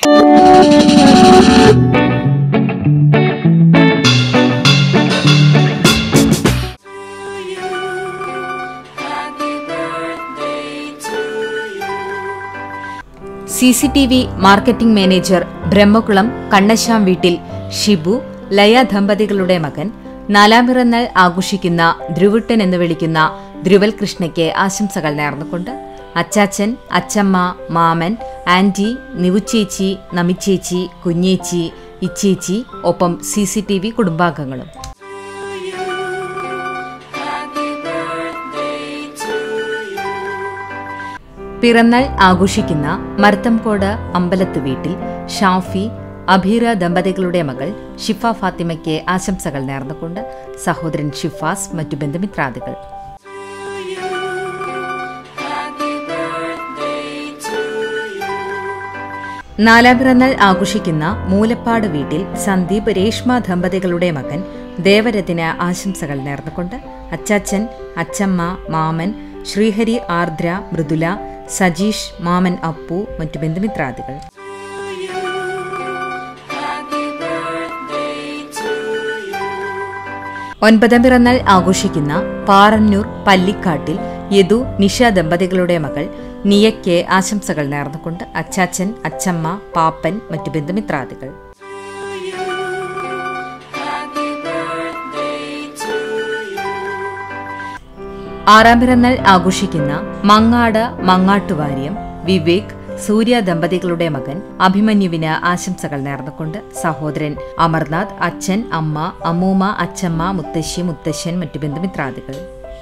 C C T V marketing manager Brahmakulam Kannasyam വീട്ടിൽ ഷിബു ലയ ദമ്പതികളുടെ മകൻ നാലാം പിറന്നാൾ ആഘോഷിക്കുന്ന ധ്രുവുട്ടൻ എന്ന് വിളിക്കുന്ന ധ്രുവൽ കൃഷ്ണയ്ക്ക് ആശംസകൾ നേർന്നുകൊണ്ട് അച്ചാച്ചൻ അച്ചമ്മ മാമൻ ആന്റി നിവുച്ചേച്ചി നമിച്ചേച്ചി കുഞ്ഞേച്ചി ഇച്ചേച്ചി ഒപ്പം സി സി ടി വി കുടുംബാംഗങ്ങളും പിറന്നാൾ ആഘോഷിക്കുന്ന മർത്തംകോട് അമ്പലത്ത് വീട്ടിൽ ഷാഫി അഭീറ ദമ്പതികളുടെ മകൾ ഷിഫ ഫാത്തിമയ്ക്ക് ആശംസകൾ നേർന്നുകൊണ്ട് സഹോദരൻ ഷിഫാസ് മറ്റു ബന്ധുമിത്രാദികൾ നാലാം പിറന്നാൾ ആഘോഷിക്കുന്ന മൂലപ്പാട് വീട്ടിൽ സന്ദീപ് രേഷ്മ ദമ്പതികളുടെ മകൻ ദേവരഥിന് ആശംസകൾ നേർന്നുകൊണ്ട് അച്ചാച്ചൻ അച്ചമ്മ മാമൻ ശ്രീഹരി ആർദ്ര മൃദുല സജീഷ് മാമൻ അപ്പു മറ്റു ബന്ധുമിത്രാദികൾ ഒൻപതാം പിറന്നാൾ ആഘോഷിക്കുന്ന പാറന്നൂർ പല്ലിക്കാട്ടിൽ യദു നിഷ ദമ്പതികളുടെ മകൾ നിയയ്ക്ക് ആശംസകൾ നേർന്നുകൊണ്ട് അച്ചാച്ചൻ അച്ചമ്മ പാപ്പൻ മറ്റു ബന്ധുമിത്രാദികൾ ആറാം പിറന്നാൾ ആഘോഷിക്കുന്ന മങ്ങാട് മങ്ങാട്ടുവാര്യം വിവേക് സൂര്യ ദമ്പതികളുടെ മകൻ അഭിമന്യുവിന് ആശംസകൾ നേർന്നുകൊണ്ട് സഹോദരൻ അമർനാഥ് അച്ഛൻ അമ്മ അമ്മൂമ്മ അച്ചമ്മ മുത്തശ്ശി മുത്തശ്ശൻ മറ്റു ബന്ധുമിത്രാദികൾ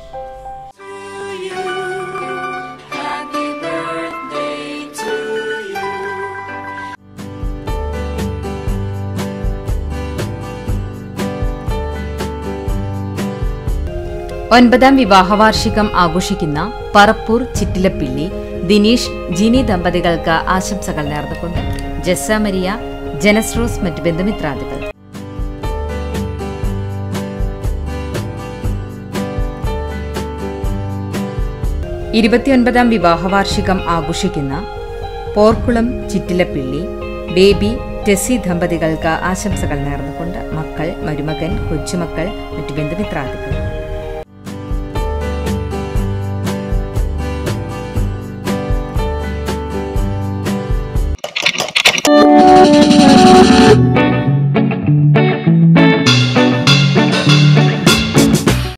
ഒൻപതാം വിവാഹവാർഷികം ആഘോഷിക്കുന്ന പറപ്പൂർ ചിറ്റിലപ്പിള്ളി ദിനീഷ് ജിനി ദമ്പതികൾക്ക് ആശംസകൾ നേർന്നുകൊണ്ട് ജസ്സ മരിയ ജനസ്രോസ് മറ്റു ബന്ധുമിത്രാദികൾ ഇരുപത്തിയൊൻപതാം വിവാഹവാർഷികം ആഘോഷിക്കുന്ന പോർക്കുളം ചിറ്റിലപ്പിള്ളി ബേബി ടെസി ദമ്പതികൾക്ക് ആശംസകൾ നേർന്നുകൊണ്ട് മക്കൾ മരുമകൻ കൊച്ചുമക്കൾ മറ്റു ബന്ധുമിത്രാദികൾ